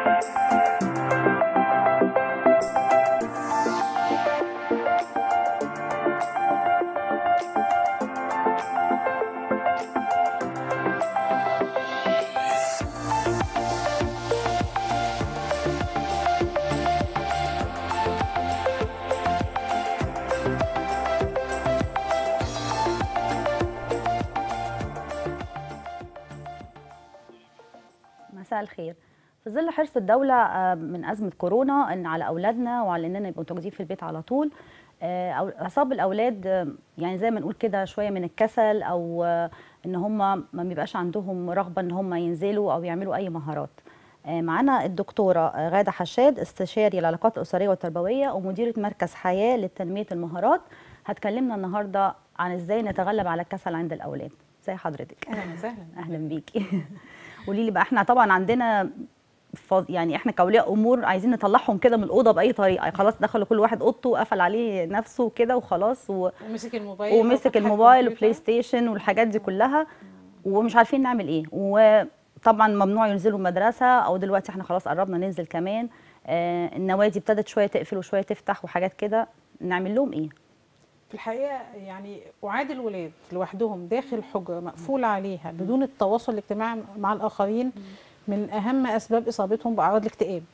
مساء الخير في ظل حرص الدولة آه، من أزمة كورونا إن على أولادنا وعلى إننا نبقى متواجدين في البيت على طول آه، أو- أصاب الأولاد آه، يعني زي ما نقول كده شوية من الكسل أو آه، إن هم ما بيبقاش عندهم رغبة إن هم ينزلوا أو يعملوا أي مهارات آه، معانا الدكتورة آه، غادة حشاد استشاري العلاقات الأسرية والتربوية ومديرة مركز حياة لتنمية المهارات هتكلمنا النهاردة عن إزاي نتغلب على الكسل عند الأولاد زي حضرتك اهلا وسهلا اهلا بيكي قولي لي بقى احنا طبعا عندنا فاض- يعني احنا كاولياء امور عايزين نطلعهم كده من الاوضه باي طريقه خلاص دخلوا كل واحد اوضته وقفل عليه نفسه كده وخلاص و... ومسك الموبايل ومسك وفتح الموبايل الكمبيوتر. وبلاي ستيشن والحاجات دي كلها ومش عارفين نعمل ايه وطبعا ممنوع ينزلوا المدرسه او دلوقتي احنا خلاص قربنا ننزل كمان آه النوادي ابتدت شويه تقفل وشويه تفتح وحاجات كده نعمل لهم ايه في الحقيقه يعني وعاد الولاد لوحدهم داخل حجره مقفول عليها بدون التواصل الاجتماعي مع الاخرين من اهم اسباب اصابتهم باعراض الاكتئاب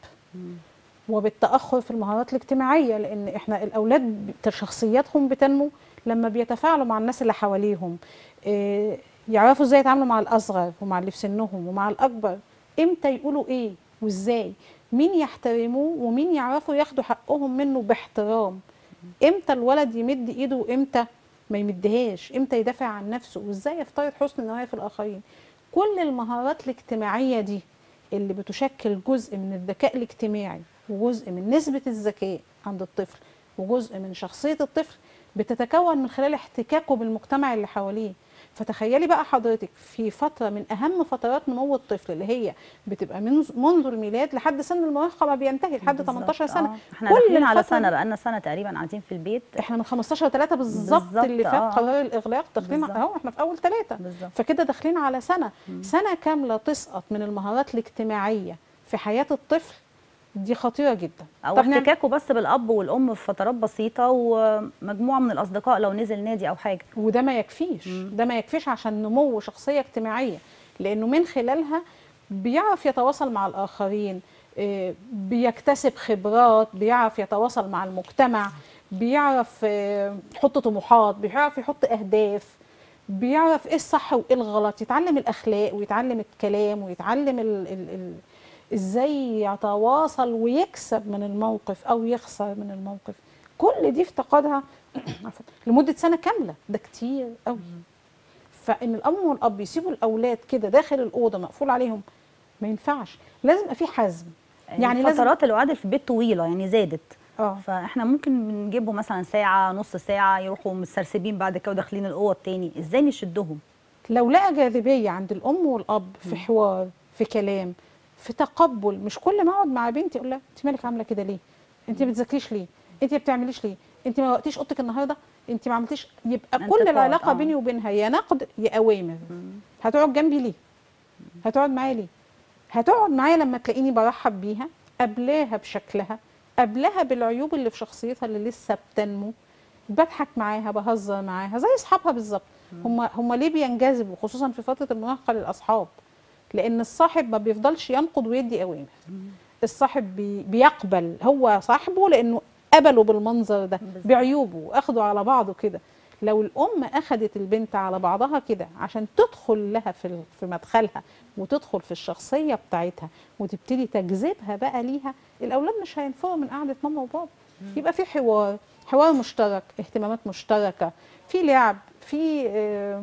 وبالتاخر في المهارات الاجتماعيه لان احنا الاولاد ب- شخصياتهم بتنمو لما بيتفاعلوا مع الناس اللي حواليهم إيه، يعرفوا ازاي يتعاملوا مع الاصغر ومع اللي في سنهم ومع الاكبر امتى يقولوا ايه وازاي مين يحترموه ومين يعرفوا ياخدوا حقهم منه باحترام امتى الولد يمد ايده وامتى ما يمدهاش امتى يدافع عن نفسه وازاي يفترض حسن النوايا في الاخرين كل المهارات الاجتماعيه دي اللي بتشكل جزء من الذكاء الاجتماعي وجزء من نسبه الذكاء عند الطفل وجزء من شخصيه الطفل بتتكون من خلال احتكاكه بالمجتمع اللي حواليه فتخيلي بقى حضرتك في فتره من اهم فترات نمو الطفل اللي هي بتبقى منذ منذ الميلاد لحد سن المراهقه ما بينتهي لحد بالظبط، 18 سنه آه. احنا كل داخلين على الفترة سنه دي- بقالنا سنه تقريبا قاعدين في البيت احنا من 15 3 بالظبط بالظبط، اللي فات آه. قرار الاغلاق داخلين بالظبط. اهو احنا في اول ثلاثه بالظبط فكده داخلين على سنه سنه كامله تسقط من المهارات الاجتماعيه في حياه الطفل دي خطيره جدا او طب نعمل- احتكاكه بس بالاب والام في فترات بسيطه ومجموعه من الاصدقاء لو نزل نادي او حاجه وده ما يكفيش ده ما يكفيش عشان نمو شخصيه اجتماعيه لانه من خلالها بيعرف يتواصل مع الاخرين آه، بيكتسب خبرات بيعرف يتواصل مع المجتمع بيعرف آه، يحط طموحات بيعرف يحط اهداف بيعرف ايه الصح وايه الغلط يتعلم الاخلاق ويتعلم الكلام ويتعلم ال ال ال ازاي يتواصل ويكسب من الموقف او يخسر من الموقف كل دي افتقدها عفوا، لمده سنه كامله ده كتير قوي فان الام والاب يسيبوا الاولاد كده داخل الاوضه مقفول عليهم ما ينفعش لازم يبقى في حزم يعني يعني لازم فترات القعاد في البيت طويله يعني زادت اه فاحنا ممكن بنجيبهم مثلا ساعه نص ساعه يروحوا مسترسبين بعد كده وداخلين الاوض تاني ازاي نشدهم لو لقى جاذبيه عند الام والاب في حوار في كلام في تقبل مش كل ما اقعد مع بنتي اقول لها انت مالك عامله كده ليه انت ما بتذاكريش ليه انت ما بتعمليش ليه انت ما وقتيش اوضتك النهارده انت ما عملتيش يبقى أنت كل تقعد، العلاقه آه. بيني وبينها يا نقد يا اوامر هتقعد جنبي ليه هتقعد معايا ليه هتقعد معايا لما تلاقيني برحب بيها قبلاها بشكلها قبلها بالعيوب اللي في شخصيتها اللي لسه بتنمو بضحك معاها بهزر معاها زي اصحابها بالظبط هم هم ليه بينجذبوا خصوصا في فتره المراهقه للاصحاب لان الصاحب ما بيفضلش ينقد ويدي اوامر الصاحب بي بيقبل هو صاحبه لانه قبله بالمنظر ده بالظبط. بعيوبه واخده على بعضه كده لو الام اخدت البنت على بعضها كده عشان تدخل لها في ال- في مدخلها وتدخل في الشخصيه بتاعتها وتبتدي تجذبها بقى ليها الاولاد مش هينفعوا من قعده ماما وبابا يبقى في حوار حوار مشترك اهتمامات مشتركه في لعب في آه،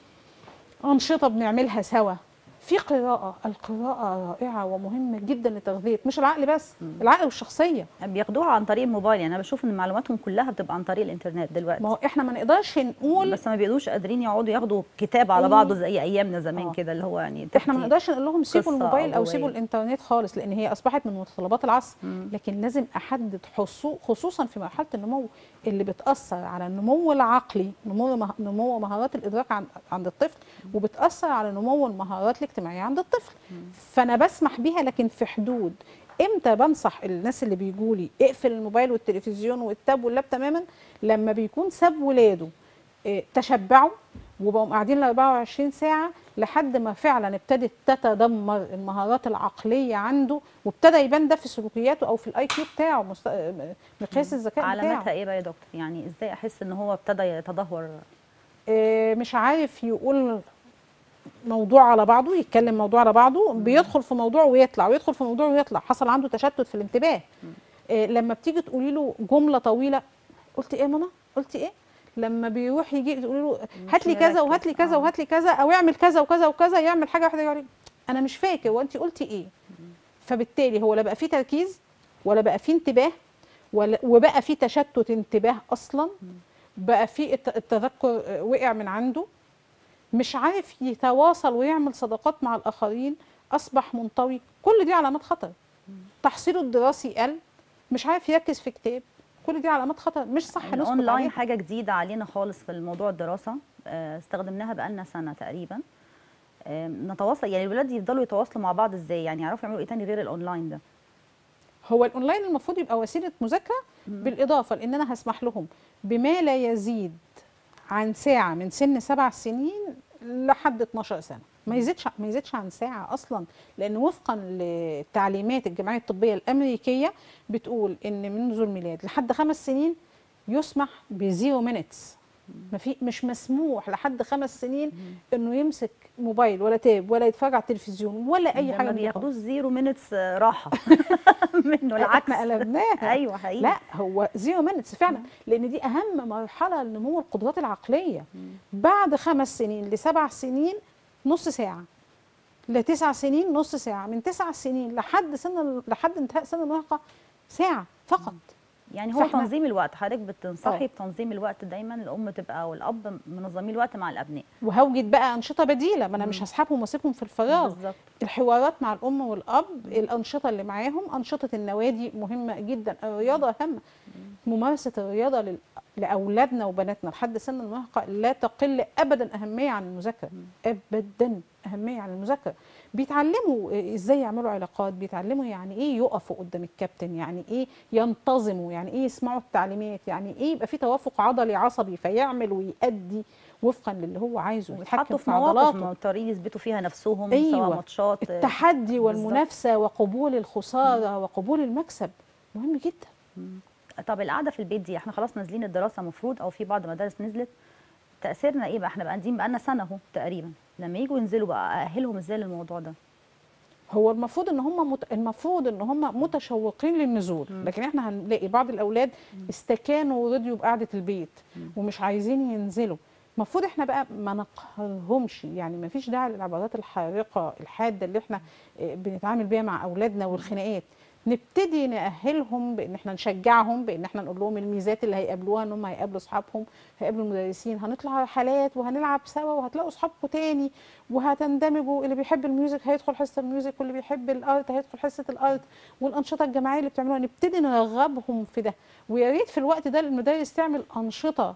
انشطه بنعملها سوا في قراءه القراءه رائعه ومهمه جدا لتغذيه مش العقل بس العقل والشخصيه بياخدوها عن طريق الموبايل يعني انا بشوف ان معلوماتهم كلها بتبقى عن طريق الانترنت دلوقتي ما هو احنا ما نقدرش نقول بس ما بيقولوش قادرين يقعدوا ياخدوا كتاب على أي. بعضه زي ايامنا زمان آه. كده اللي هو يعني احنا ما تحكي. نقدرش نقول لهم سيبوا قصة الموبايل او أو سيبوا رواية. الانترنت خالص لان هي اصبحت من متطلبات العصر مم. لكن لازم احدد حصو خصوصا في مرحله النمو اللي بتاثر على النمو العقلي نمو مه... نمو مهارات الادراك عند عند الطفل وبتاثر على نمو المهارات الاجتماعيه الاجتماعيه عند الطفل فانا بسمح بيها لكن في حدود امتى بنصح الناس اللي بيجوا لي اقفل الموبايل والتلفزيون والتاب واللاب تماما لما بيكون ساب ولاده إيه، تشبعوا وبقوا قاعدين ال 24 ساعه لحد ما فعلا ابتدت تتدمر المهارات العقليه عنده وابتدى يبان ده في سلوكياته او في الاي كيو بتاعه مست... مقياس الذكاء علاماتها بتاعه ايه بقى يا دكتور يعني ازاي احس ان هو ابتدى يتدهور إيه، مش عارف يقول موضوع على بعضه يتكلم موضوع على بعضه بيدخل في موضوع ويطلع ويدخل في موضوع ويطلع حصل عنده تشتت في الانتباه إيه لما بتيجي تقولي له جمله طويله قلت ايه يا ماما قلت ايه لما بيروح يجي تقولي له هات لي كذا وهات لي كذا آه. وهات لي كذا او اعمل كذا وكذا وكذا يعمل حاجه واحده يقول لي انا مش فاكر وانت قلتي ايه فبالتالي هو لا بقى فيه تركيز ولا بقى فيه انتباه ولا وبقى فيه تشتت انتباه اصلا بقى فيه الت- التذكر آه، وقع من عنده مش عارف يتواصل ويعمل صداقات مع الاخرين اصبح منطوي كل دي علامات خطر تحصيله الدراسي قل مش عارف يركز في كتاب كل دي علامات خطر مش صح نسكت الاونلاين عليها حاجه جديده علينا خالص في الموضوع الدراسه آه، استخدمناها بقالنا سنه تقريبا آه، نتواصل يعني الولاد يفضلوا يتواصلوا مع بعض ازاي يعني يعرفوا يعملوا ايه تاني غير الاونلاين ده هو الاونلاين المفروض يبقى وسيله مذاكره بالاضافه لان انا هسمح لهم بما لا يزيد عن ساعه من سن سبع سنين لحد 12 سنه ما يزيدش ما يزيدش عن ساعه اصلا لان وفقا للتعليمات الجمعيه الطبيه الامريكيه بتقول ان منذ الميلاد لحد خمس سنين يسمح بزيرو مينتس ما في مش مسموح لحد خمس سنين انه يمسك موبايل ولا تاب ولا يتفرج على التلفزيون ولا اي ده حاجه ما من دي خالص. بياخدوش زيرو مينتس راحه منه العكس احنا قلبناها ايوه حقيقي لا هو زيرو مينتس فعلا لان دي اهم مرحله لنمو القدرات العقليه بعد خمس سنين لسبع سنين نص ساعه لتسع سنين نص ساعه من تسع سنين لحد سن لحد انتهاء سن المراهقه ساعه فقط يعني هو فإحنا- تنظيم الوقت حضرتك بتنصحي آه. بتنظيم الوقت دايما الام تبقى والاب منظمين الوقت مع الابناء وهوجد بقى انشطه بديله ما انا مش هسحبهم واسيبهم في الفراغ بالظبط الحوارات مع الام والاب الانشطه اللي معاهم انشطه النوادي مهمه جدا الرياضه اهم ممارسه الرياضه لل- لاولادنا وبناتنا لحد سن المراهقه لا تقل ابدا اهميه عن المذاكره ابدا اهميه عن المذاكره بيتعلموا ازاي يعملوا علاقات بيتعلموا يعني ايه يقفوا قدام الكابتن يعني ايه ينتظموا يعني ايه يسمعوا التعليمات يعني ايه يبقى في توافق عضلي عصبي فيعمل ويأدي وفقا للي هو عايزه ويتحكم ويتحطوا في في مواقف عضلاته مضطرين يثبتوا فيها نفسهم أيوة. سواء ماتشات التحدي بالظبط. والمنافسه وقبول الخساره وقبول المكسب مهم جدا طب القعده في البيت دي احنا خلاص نازلين الدراسه مفروض او في بعض المدارس نزلت تاثيرنا ايه بقى احنا بقى قاعدين بقالنا سنه اهو تقريبا لما يجوا ينزلوا بقى ااهلهم ازاي للموضوع ده هو المفروض ان هم مت... المفروض ان هم متشوقين للنزول لكن احنا هنلاقي بعض الاولاد استكانوا ورضيوا بقعده البيت ومش عايزين ينزلوا المفروض احنا بقى ما نقهرهمش يعني ما فيش داعي للعبارات الحارقه الحاده اللي احنا آه، بنتعامل بيها مع اولادنا والخناقات نبتدي نأهلهم بان احنا نشجعهم بان احنا نقول لهم الميزات اللي هيقابلوها ان هم هيقابلوا اصحابهم هيقابلوا المدرسين هنطلع رحلات وهنلعب سوا وهتلاقوا اصحابكم تاني وهتندمجوا اللي بيحب الميوزك هيدخل حصه الميوزك واللي بيحب الارت هيدخل حصه الارت والانشطه الجماعيه اللي بتعملوها نبتدي نرغبهم في ده ويا ريت في الوقت ده المدارس تعمل انشطه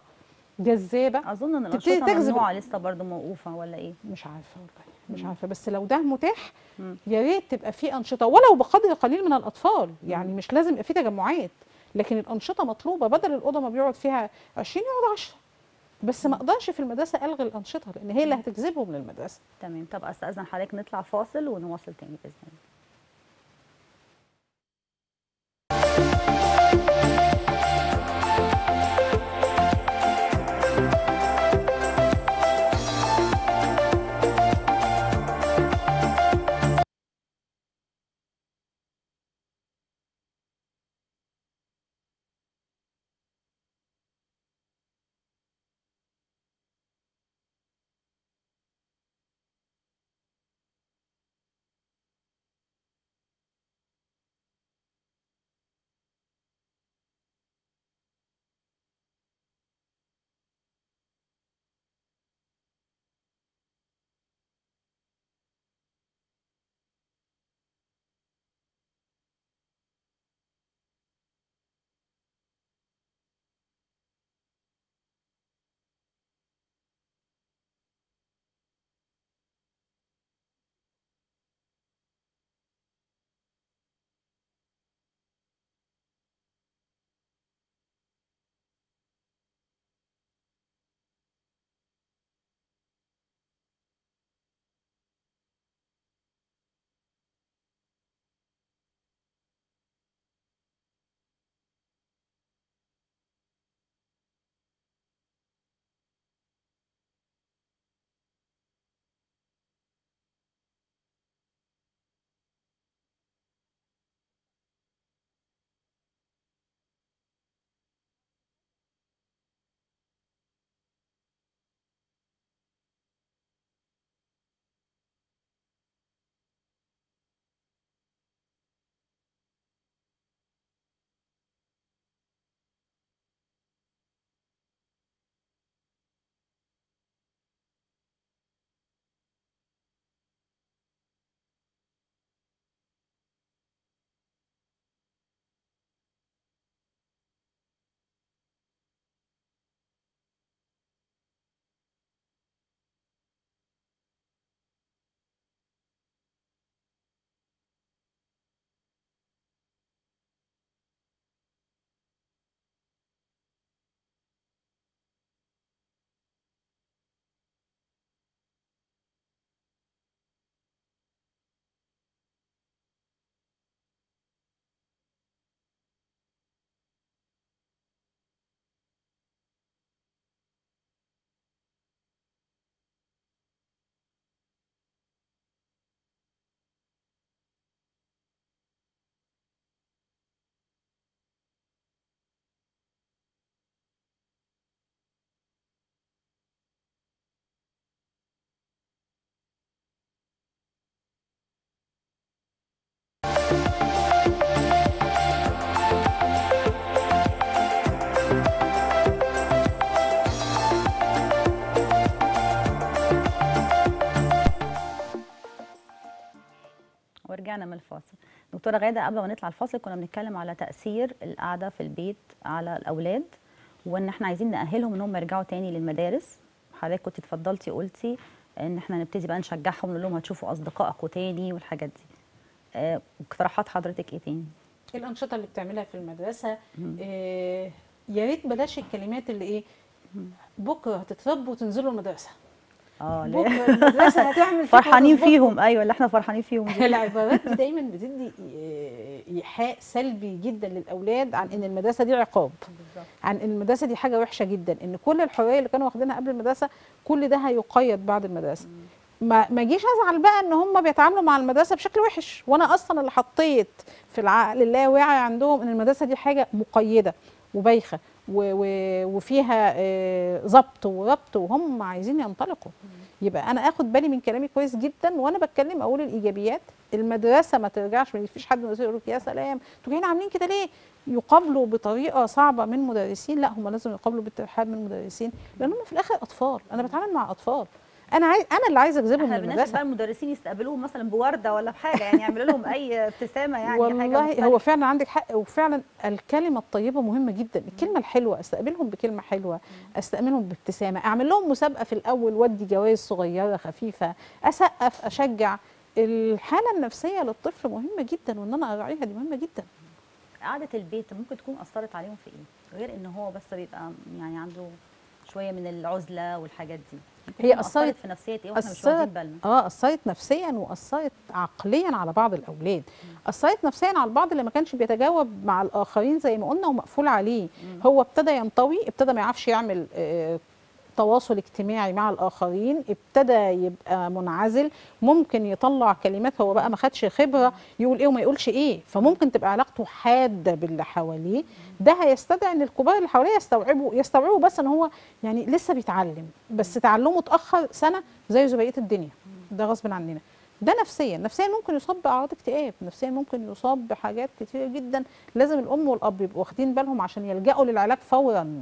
جذابه اظن ان تبتدي الانشطه تجذب- ممنوعه لسه برضه موقوفه ولا ايه مش عارفه والله مش عارفه بس لو ده متاح مم. يا ريت تبقى في انشطه ولو بقدر قليل من الاطفال يعني مش لازم يبقى في تجمعات لكن الانشطه مطلوبه بدل الاوضه ما بيقعد فيها 20 يقعد 10 بس ما اقدرش في المدرسه الغي الانشطه لان هي اللي هتجذبهم للمدرسه تمام طب استاذن حضرتك نطلع فاصل ونواصل تاني باذن الله ورجعنا من الفاصل دكتوره غاده قبل ما نطلع الفاصل كنا بنتكلم على تاثير القعده في البيت على الاولاد وان احنا عايزين ناهلهم ان هم يرجعوا تاني للمدارس حضرتك كنت اتفضلتي قلتي ان احنا نبتدي بقى نشجعهم نقول لهم هتشوفوا اصدقائكم تاني والحاجات دي آه، اقتراحات حضرتك ايه تاني ايه الانشطه اللي بتعملها في المدرسه إيه يا ريت بلاش الكلمات اللي ايه بكره هتتربوا وتنزلوا المدرسه اه لا. بكره المدرسه هتعمل فيكم فرحانين وتظبطكم. فيهم ايوه اللي احنا فرحانين فيهم دي. العبارات دي دايما بتدي إيه، ايحاء سلبي جدا للاولاد عن ان المدرسه دي عقاب عن ان المدرسه دي حاجه وحشه جدا ان كل الحريه اللي كانوا واخدينها قبل المدرسه كل ده هيقيد بعد المدرسه ما ما جيش ازعل بقى ان هم بيتعاملوا مع المدرسه بشكل وحش وانا اصلا اللي حطيت في العقل اللاواعي عندهم ان المدرسه دي حاجه مقيده وبايخه و- و- وفيها آه، ضبط وربط وهم عايزين ينطلقوا يبقى انا اخد بالي من كلامي كويس جدا وانا بتكلم اقول الايجابيات المدرسه ما ترجعش ما فيش حد من المدرسين يقول لك يا سلام انتوا جايين عاملين كده ليه يقابلوا بطريقه صعبه من مدرسين لا هم لازم يقابلوا بالترحاب من المدرسين لان هم في الاخر اطفال انا بتعامل مع اطفال انا عايز انا اللي عايزه اجذبهم احنا من بنناشد المدرسه بقى المدرسين يستقبلوهم مثلا بورده ولا بحاجه يعني يعملوا لهم اي ابتسامه يعني حاجه والله مختلفة. هو فعلا عندك حق وفعلا الكلمه الطيبه مهمه جدا الكلمه الحلوه استقبلهم بكلمه حلوه استقبلهم بابتسامه اعمل لهم مسابقه في الاول ودي جوائز صغيره خفيفه اسقف اشجع الحاله النفسيه للطفل مهمه جدا وان انا اراعيها دي مهمه جدا قعدة البيت ممكن تكون أثرت عليهم في إيه؟ غير إن هو بس بيبقى يعني عنده شوية من العزلة والحاجات دي ممكن هي تكون أثرت أثرت- في نفسية إيه وإحنا مش واخدين بالنا اه اثرت نفسيا واثرت عقليا على بعض الاولاد اثرت نفسيا على البعض اللي ما كانش بيتجاوب مع الاخرين زي ما قلنا ومقفول عليه هو ابتدى ينطوي ابتدى ما يعرفش يعمل آه تواصل اجتماعي مع الاخرين ابتدى يبقى منعزل ممكن يطلع كلمات هو بقى ما خدش خبره يقول ايه وما يقولش ايه فممكن تبقى علاقته حاده باللي حواليه ده هيستدعي ان الكبار اللي حواليه يستوعبوا يستوعبوا بس ان هو يعني لسه بيتعلم بس تعلمه اتاخر سنه زي زي بقيه الدنيا ده غصب عننا ده نفسيا نفسيا ممكن يصاب باعراض اكتئاب نفسيا ممكن يصاب بحاجات كتيره جدا لازم الام والاب يبقوا واخدين بالهم عشان يلجأوا للعلاج فورا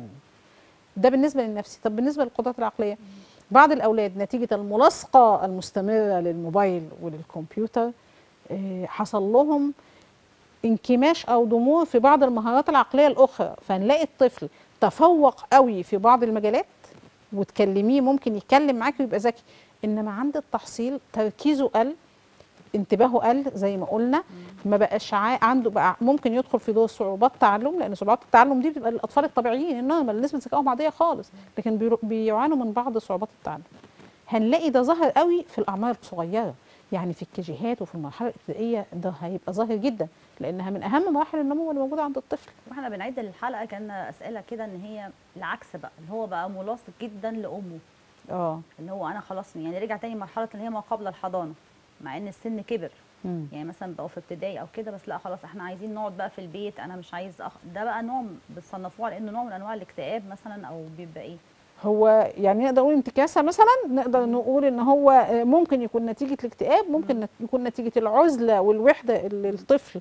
ده بالنسبه للنفسي طب بالنسبه للقدرات العقليه بعض الاولاد نتيجه الملاصقه المستمره للموبايل وللكمبيوتر آه، حصل لهم انكماش او ضمور في بعض المهارات العقليه الاخرى فنلاقي الطفل تفوق قوي في بعض المجالات وتكلميه ممكن يتكلم معاكي ويبقى ذكي انما عند التحصيل تركيزه قل انتباهه قل زي ما قلنا ما بقاش عا- عنده بقى ممكن يدخل في دور صعوبات تعلم لان صعوبات التعلم دي بتبقى للاطفال الطبيعيين النورمال اللي نسبه ذكائهم عاديه خالص لكن بيرو- بيعانوا من بعض صعوبات التعلم هنلاقي ده ظاهر قوي في الاعمار الصغيره يعني في الكيجيهات وفي المرحله الابتدائيه ده هيبقى ظاهر جدا لانها من اهم مراحل النمو اللي موجوده عند الطفل واحنا بنعد الحلقة كان أسئلة كده إن هي العكس بقى اللي هو بقى ملاصق جدا لأمه اه اللي هو أنا خلاص يعني رجع تاني مرحلة اللي هي ما قبل الحضانة مع إن السن كبر مم. يعني مثلا بقوا في ابتدائي او كده بس لا خلاص احنا عايزين نقعد بقى في البيت انا مش عايز أخ... ده بقى نوع بتصنفوه على انه نوع من انواع الاكتئاب مثلا او بيبقى ايه هو يعني نقدر نقول انتكاسه مثلا نقدر نقول ان هو آه، ممكن يكون نتيجه الاكتئاب ممكن نت- يكون نتيجه العزله والوحده اللي الطفل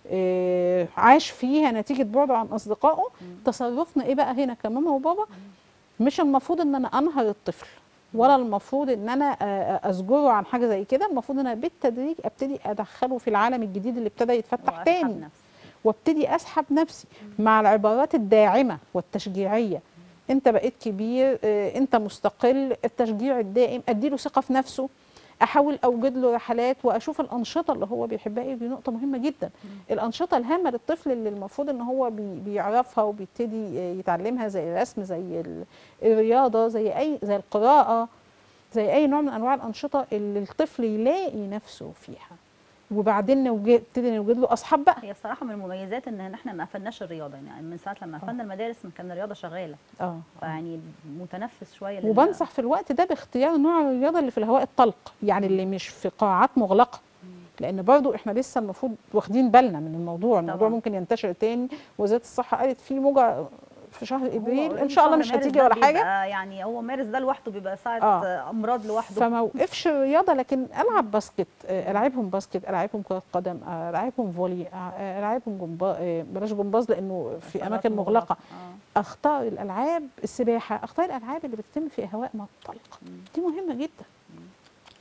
آه، عاش فيها نتيجه بعده عن اصدقائه تصرفنا ايه بقى هنا كماما وبابا مش المفروض ان انا انهر الطفل ولا المفروض ان انا آه، ازجره عن حاجه زي كده المفروض ان انا بالتدريج ابتدي ادخله في العالم الجديد اللي ابتدى يتفتح وأسحب تاني نفسي. وابتدي اسحب نفسي مع العبارات الداعمه والتشجيعيه انت بقيت كبير آه، انت مستقل التشجيع الدائم اديله ثقه في نفسه احاول اوجد له رحلات واشوف الانشطه اللي هو بيحبها ايه دي نقطه مهمه جدا الانشطه الهامه للطفل اللي المفروض ان هو بي- بيعرفها وبيبتدي آه، يتعلمها زي الرسم زي ال- الرياضه زي اي زي القراءه زي اي نوع من انواع الانشطه اللي الطفل يلاقي نفسه فيها وبعدين نوجد- نبتدي نوجد له اصحاب بقى هي بصراحه من المميزات ان احنا ما قفلناش الرياضه يعني من ساعه لما قفلنا المدارس ما كان الرياضه شغاله اه فيعني متنفس شويه لل- وبنصح في الوقت ده باختيار نوع الرياضه اللي في الهواء الطلق يعني اللي مش في قاعات مغلقه لان برضو احنا لسه المفروض واخدين بالنا من الموضوع الموضوع طبعاً. ممكن ينتشر تاني وزاره الصحه قالت في موجه في شهر هو ابريل already ان شاء الله شهر مش مارس هتيجي ده ولا حاجه بيبقى يعني هو مارس ده لوحده بيبقى ساعه آه. آه. امراض لوحده فما وقفش الرياضه لكن العب باسكت آه، العبهم باسكت العبهم كره قدم آه، العبهم فولي آه، العبهم جمباز بلاش جمباز لانه في صالات اماكن مغلقه آه. اختار الالعاب السباحه اختار الالعاب اللي بتتم في هواء مطلق دي مهمه جدا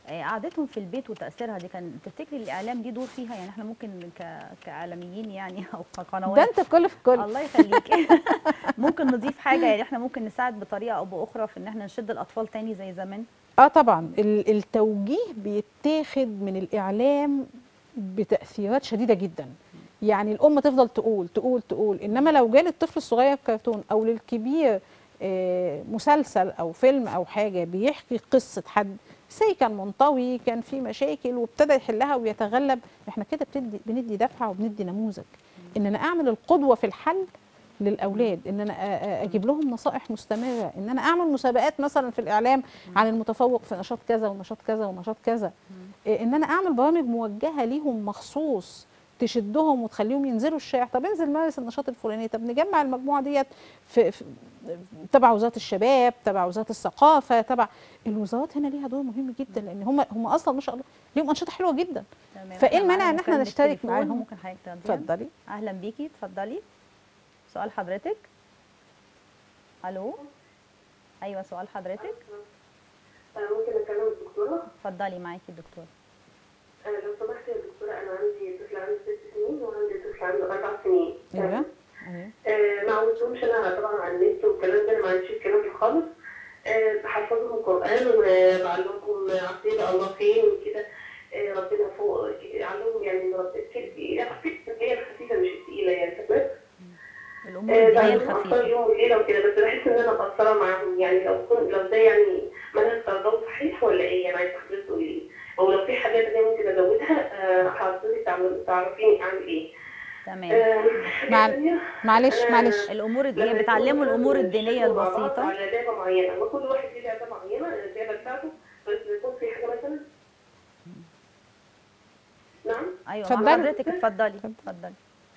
آه، قعدتهم في البيت وتاثيرها دي كان تفتكري الاعلام دي دور فيها يعني احنا ممكن ك... كاعلاميين يعني او ده كقنوات انت الكل في الكل الله يخليكي ممكن نضيف حاجه يعني احنا ممكن نساعد بطريقه او باخرى في ان احنا نشد الاطفال تاني زي زمان اه طبعا ال- التوجيه بيتاخد من الاعلام بتاثيرات شديده جدا يعني الام تفضل تقول تقول تقول انما لو جالي الطفل الصغير كرتون او للكبير آه، مسلسل او فيلم او حاجه بيحكي قصه حد سي كان منطوي كان في مشاكل وابتدى يحلها ويتغلب احنا كده بتدي بندي دفعه وبندي نموذج ان انا اعمل القدوه في الحل للاولاد ان انا أ- أ- اجيب لهم نصائح مستمره ان انا اعمل مسابقات مثلا في الاعلام عن المتفوق في نشاط كذا ونشاط كذا ونشاط كذا إيه، ان انا اعمل برامج موجهه ليهم مخصوص تشدهم وتخليهم ينزلوا الشارع طب انزل مارس النشاط الفلاني طب نجمع المجموعه ديت في, في تبع وزاره الشباب تبع وزاره الثقافه تبع الوزارات هنا ليها دور مهم جدا لان هم هم اصلا ما شاء الله ليهم انشطه حلوه جدا تمام فإيه إحنا المانع معانا إن إحنا مكالمة نشترك تليفون، معاهم؟ ممكن حضرتك تاخديها اتفضلي اهلا بيكي اتفضلي سؤال حضرتك الو ايوه سؤال حضرتك أنا ممكن أكلم الدكتورة؟ اتفضلي معاكي الدكتور أنا لو سمحت يا دكتورة أنا عندي طفل عنده ست سنين وعندي طفل عنده أربع سنين. ايوه ايوه آه ما عودتهمش أنا طبعا على النت والكلام ده أنا ما عنديش الكلام ده خالص. آه بحفظهم قرآن وبعلمهم عقيدة الله فين وكده. آه ربنا فوق علمهم يعني ربنا هي الخفيفة مش التقيلة يعني فاهمة؟ الامور آه، الدينيه بعلمهم أفكار الخفيفه اليوم والليلة وكده بس بحس إن أنا مقصرة معاهم يعني لو كنت لو ده يعني منهج تربوي صحيح ولا إيه؟ يعني عايزة حضرتك تقولي لي. أو لو في حاجات تانية ممكن أزودها آه، حضرتك تعمل- تعرفيني أعمل إيه. تمام آه، مع- حاجة تانية، معلش أنا معلش الامور لما الدينيه يكون بتعلموا مثلاً الامور الدينيه بيشتغلوا مع بعض البسيطه على لعبة معينة وكل واحد ليه لعبة معينة اللعبة بتاعته بس بيكون في حاجة مثلا نعم ايوه مع اتفضلي. حضرتك اتفضلي اتفضلي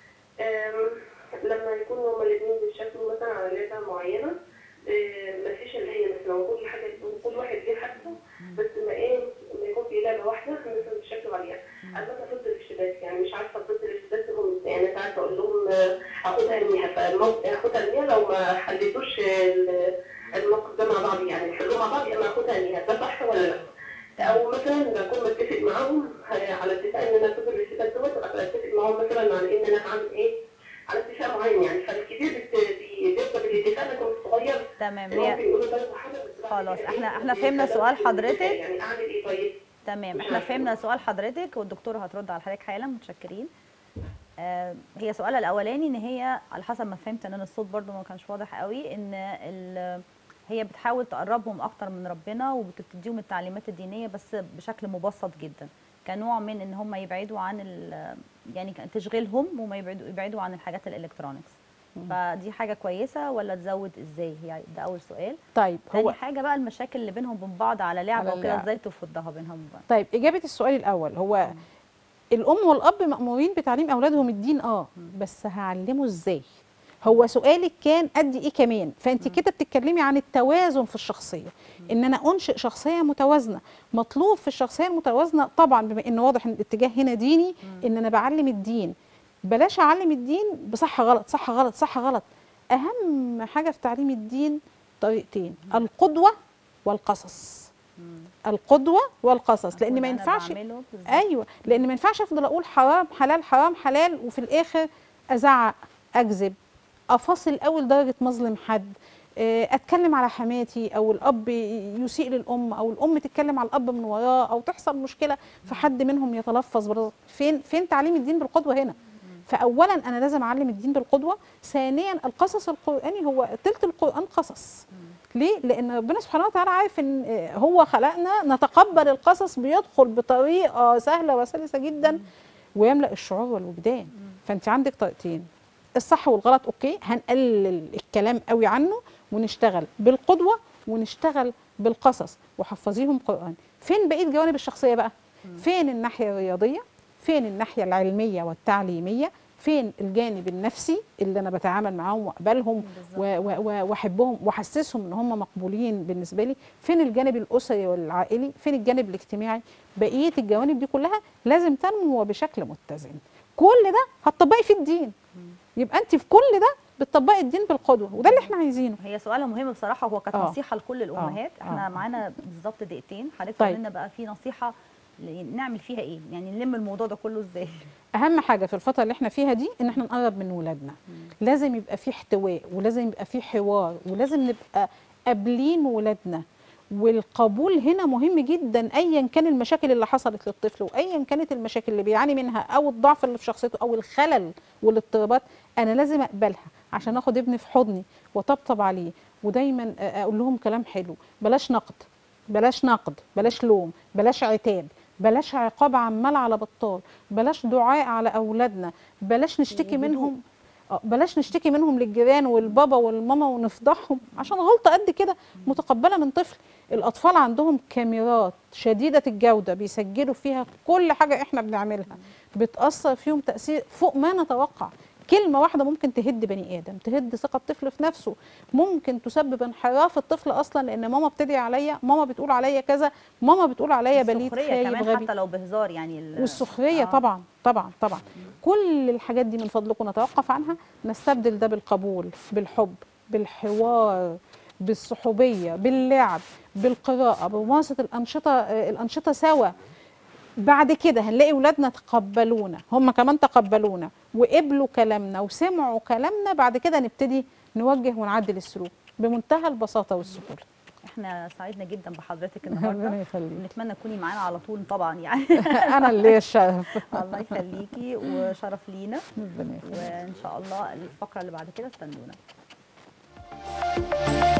آم، لما يكونوا هما الاثنين بيشتغلوا مثلا على لعبة معينة آه، مفيش اللي هي مثلا كل حاجة كل واحد ليه حاجته بس ما ايه ما يكون في لعبة واحدة مثلا بيشتغلوا عليها أنا مثلا ضد الاشتباك يعني مش عارفة ضد الاشتباك هم يعني ساعات بقول لهم آه، هاخدها ارميها فالموقف هاخدها ارميها لو ما حليتوش ال- الموقف ده مع بعض يعني حلوه مع بعض يا اما هاخدها ارميها ده صح ولا لا؟ او مثلا بكون متفق معاهم على اتفاق ان انا اخد الاتفاق دوت وابقى اتفق معاهم مثلا على ان انا هعمل ايه على اتفاق معين يعني فالكبير بت- بي- بيرضى بالاتفاق لكن الصغير تمام ممكن هي يقولوا طيب وحاجه بس بعد خلاص، كده احنا- إيه؟ احنا فهمنا سؤال حضرتك. يعني اعمل ايه طيب؟ تمام احنا فهمنا سؤال حضرتك والدكتوره هترد على حضرتك حالا متشكرين آه هي سؤالها الاولاني ان هي على حسب ما فهمت ان أنا الصوت برضو ما كانش واضح قوي ان ال- هي بتحاول تقربهم اكتر من ربنا وبتديهم التعليمات الدينيه بس بشكل مبسط جدا كنوع من ان هم يبعدوا عن ال- يعني كان تشغيلهم وما يبعدوا يبعدوا عن الحاجات الالكترونيكس فدي حاجه كويسه ولا تزود ازاي يعني ده اول سؤال طيب تاني هو حاجه بقى المشاكل اللي بينهم وبين بعض على لعبه على وكده اللعب. ازاي تفضها بينهم وبين بعض طيب اجابه السؤال الاول هو الام والاب مامورين بتعليم اولادهم الدين اه بس هعلمه ازاي هو سؤالك كان ادي ايه كمان فانت كده بتتكلمي عن التوازن في الشخصيه ان انا انشئ شخصيه متوازنه مطلوب في الشخصيه المتوازنه طبعا بما ان واضح ان الاتجاه هنا ديني ان انا بعلم الدين بلاش اعلم الدين بصح غلط صح غلط صح غلط اهم حاجه في تعليم الدين طريقتين القدوه والقصص القدوه والقصص لان أكون ما أنا ينفعش بعمله بالظبط. ايوه لان ما ينفعش افضل اقول حرام حلال حرام حلال وفي الاخر ازعق اكذب افاصل اول درجه مظلم حد آه، اتكلم على حماتي او الاب يسيء للام او الام تتكلم على الاب من وراه او تحصل مشكله فحد منهم يتلفظ بالرزق. فين فين تعليم الدين بالقدوه هنا فاولا انا لازم اعلم الدين بالقدوه ثانيا القصص القراني هو تلت القران قصص ليه لان ربنا سبحانه وتعالى عارف ان آه، هو خلقنا نتقبل القصص بيدخل بطريقه سهله وسلسه جدا ويملا الشعور والوجدان فانت عندك طريقتين الصح والغلط اوكي هنقلل الكلام قوي عنه ونشتغل بالقدوه ونشتغل بالقصص وحفظيهم قران فين بقيه جوانب الشخصيه بقى فين الناحيه الرياضيه فين الناحيه العلميه والتعليميه فين الجانب النفسي اللي انا بتعامل معاهم واقبلهم بالظبط. و- و- و- واحبهم واحسسهم ان هم مقبولين بالنسبه لي فين الجانب الاسري والعائلي فين الجانب الاجتماعي بقيه الجوانب دي كلها لازم تنمو بشكل متزن كل ده هتطبقي في الدين يبقى انت في كل ده بتطبقي الدين بالقدوه وده اللي احنا عايزينه هي سؤال مهم بصراحه هو كانت آه. نصيحه لكل الامهات آه. احنا آه. معانا بالظبط دقيقتين حضرتك طيب. طيب. لنا بقى في نصيحه ل- نعمل فيها ايه يعني نلم الموضوع ده كله ازاي اهم حاجه في الفتره اللي احنا فيها دي ان احنا نقرب من ولادنا لازم يبقى في احتواء ولازم يبقى في حوار ولازم نبقى قابلين ولادنا والقبول هنا مهم جدا ايا كان المشاكل اللي حصلت للطفل وايا كانت المشاكل اللي بيعاني منها او الضعف اللي في شخصيته او الخلل والاضطرابات انا لازم اقبلها عشان اخد ابني في حضني وطبطب عليه ودايما اقول لهم كلام حلو بلاش نقد بلاش نقد بلاش لوم بلاش عتاب بلاش عقاب عمال على بطال بلاش دعاء على اولادنا بلاش نشتكي وهدوء. منهم آه، بلاش نشتكي منهم للجيران والبابا والماما ونفضحهم عشان غلطه قد كده متقبله من طفل الاطفال عندهم كاميرات شديده الجوده بيسجلوا فيها كل حاجه احنا بنعملها بتاثر فيهم تاثير فوق ما نتوقع كلمه واحده ممكن تهد بني ادم تهد ثقه الطفل في نفسه ممكن تسبب انحراف الطفل اصلا لان ماما بتدعي عليا ماما بتقول عليا كذا ماما بتقول عليا بليد السخريه خايب كمان غبي حتى لو بهزار يعني ال- والسخريه آه. طبعا طبعا طبعا كل الحاجات دي من فضلكم نتوقف عنها نستبدل ده بالقبول بالحب بالحوار بالصحوبيه باللعب بالقراءه بممارسه الانشطه آه، الانشطه سوا بعد كده هنلاقي ولادنا تقبلونا هم كمان تقبلونا وقبلوا كلامنا وسمعوا كلامنا بعد كده نبتدي نوجه ونعدل السلوك بمنتهى البساطه والسهوله احنا سعدنا جدا بحضرتك ربنا النهارده يخليك ونتمنى تكوني معانا على طول طبعا يعني انا اللي ليا الشرف الله يخليكي وشرف لينا ربنا يخليك وان شاء الله الفقره اللي بعد كده استنونا